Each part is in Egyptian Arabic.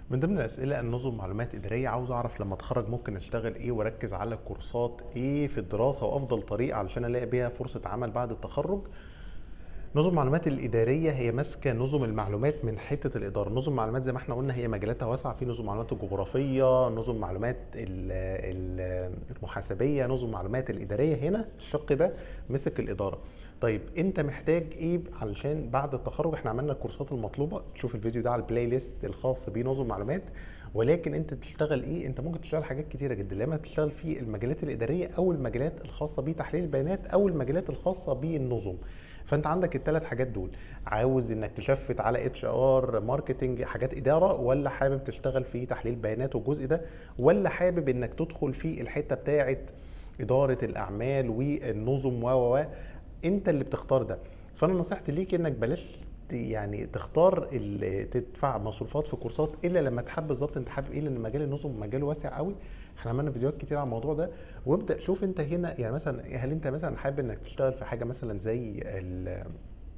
من ضمن الاسئله النظم معلومات اداريه عاوز اعرف لما اتخرج ممكن اشتغل ايه واركز على كورسات ايه في الدراسه وافضل طريقه علشان الاقي بيها فرصه عمل بعد التخرج نظم المعلومات الاداريه هي ماسكه نظم المعلومات من حته الاداره نظم المعلومات زي ما احنا قلنا هي مجالاتها واسعه في نظم معلومات الجغرافيه نظم معلومات ال- ال- المحاسبيه نظم معلومات الاداريه هنا الشق ده مسك الاداره طيب انت محتاج ايه علشان بعد التخرج احنا عملنا الكورسات المطلوبه تشوف الفيديو ده على البلاي ليست الخاص بنظم معلومات ولكن انت تشتغل ايه انت ممكن تشتغل حاجات كتيره جدا لما تشتغل في المجالات الاداريه او المجالات الخاصه بتحليل البيانات او المجالات الخاصه بالنظم فانت عندك الثلاث حاجات دول عاوز انك تشفت على اتش ار ماركتنج حاجات اداره ولا حابب تشتغل في تحليل بيانات والجزء ده ولا حابب انك تدخل في الحته بتاعه اداره الاعمال والنظم و و و انت اللي بتختار ده فانا نصيحتي ليك انك بلاش ت- يعني تختار ال- تدفع مصروفات في كورسات الا لما تحب بالظبط انت حابب ايه لان مجال النظم مجال واسع قوي احنا عملنا فيديوهات كتير على الموضوع ده وابدا شوف انت هنا يعني مثلا هل انت مثلا حابب انك تشتغل في حاجه مثلا زي ال-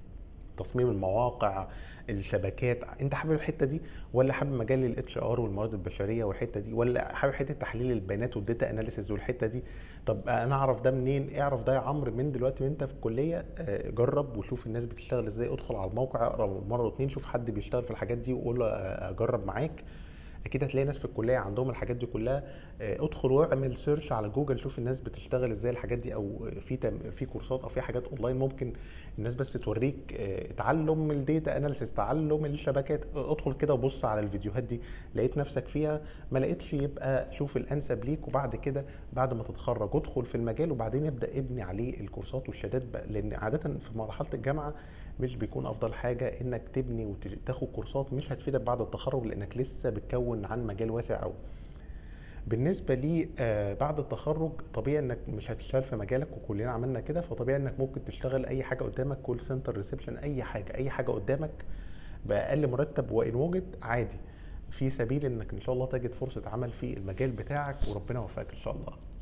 تصميم المواقع الشبكات انت حابب الحته دي ولا حابب مجال الاتش ار والموارد البشريه والحته دي ولا حابب حته تحليل البيانات والداتا اناليسيز والحته دي طب انا اعرف ده منين اعرف ده يا عمرو من دلوقتي وانت في الكليه آه، جرب وشوف الناس بتشتغل ازاي ادخل على الموقع اقرا مره واتنين شوف حد بيشتغل في الحاجات دي وقول له آه، اجرب معاك اكيد هتلاقي ناس في الكليه عندهم الحاجات دي كلها آه، ادخل واعمل سيرش على جوجل شوف الناس بتشتغل ازاي الحاجات دي او في تم في كورسات او في حاجات اونلاين ممكن الناس بس توريك آه، تعلم الديتا اناليسيس تعلم الشبكات آه، ادخل كده وبص على الفيديوهات دي لقيت نفسك فيها ما لقيتش يبقى شوف الانسب ليك وبعد كده بعد ما تتخرج ادخل في المجال وبعدين ابدا ابني عليه الكورسات والشهادات بقى لان عاده في مرحله الجامعه مش بيكون افضل حاجه انك تبني وتاخد كورسات مش هتفيدك بعد التخرج لانك لسه بتكون عن مجال واسع قوي بالنسبه لي آه، بعد التخرج طبيعي انك مش هتشتغل في مجالك وكلنا عملنا كده فطبيعي انك ممكن تشتغل اي حاجه قدامك كول سنتر ريسبشن اي حاجه اي حاجه قدامك باقل مرتب وان وجد عادي في سبيل انك ان شاء الله تجد فرصه عمل في المجال بتاعك وربنا يوفقك ان شاء الله